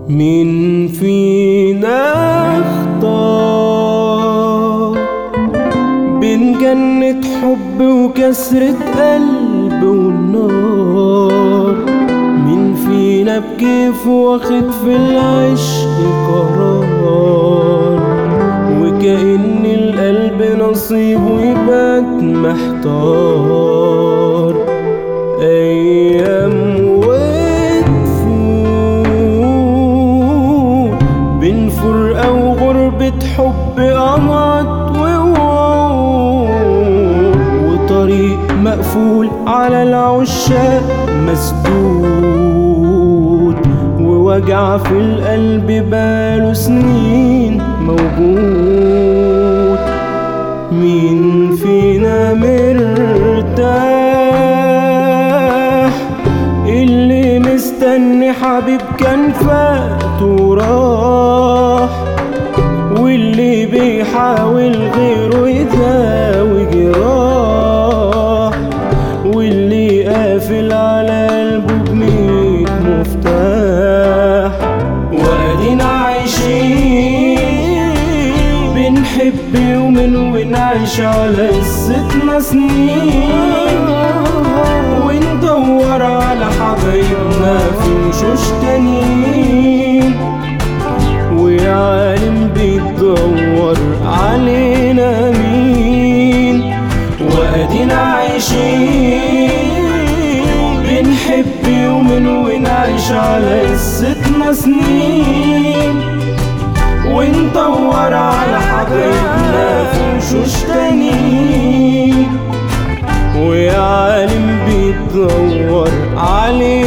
مين فينا اختار بين جنة حب وكسرة قلب والنار مين فينا بكيف واخد في العشق قرار وكأن القلب نصيبه يبات محتار أيام وتفوت بين فرقة وغربة حب قمط ووعود وطريق مقفول على العشاق مسدود ووجع في القلب باله سنين موجود مين فينا مرتاح اللي مستني حبيب كان فات وراح واللي بيحاول غيره يداوي جراح واللي قافل على قلبه بميت مفتاح وادينا عايشين بنحب يومين ونعيش على قصتنا سنين وندور على حبايبنا في وشوش تانيين ويا عالم بيدور علينا مين وادينا عايشين بنحب يومين ونعيش على قصتنا سنين وندور على حبايبنا في وشوش تانيين ويا عالم بيدور علينا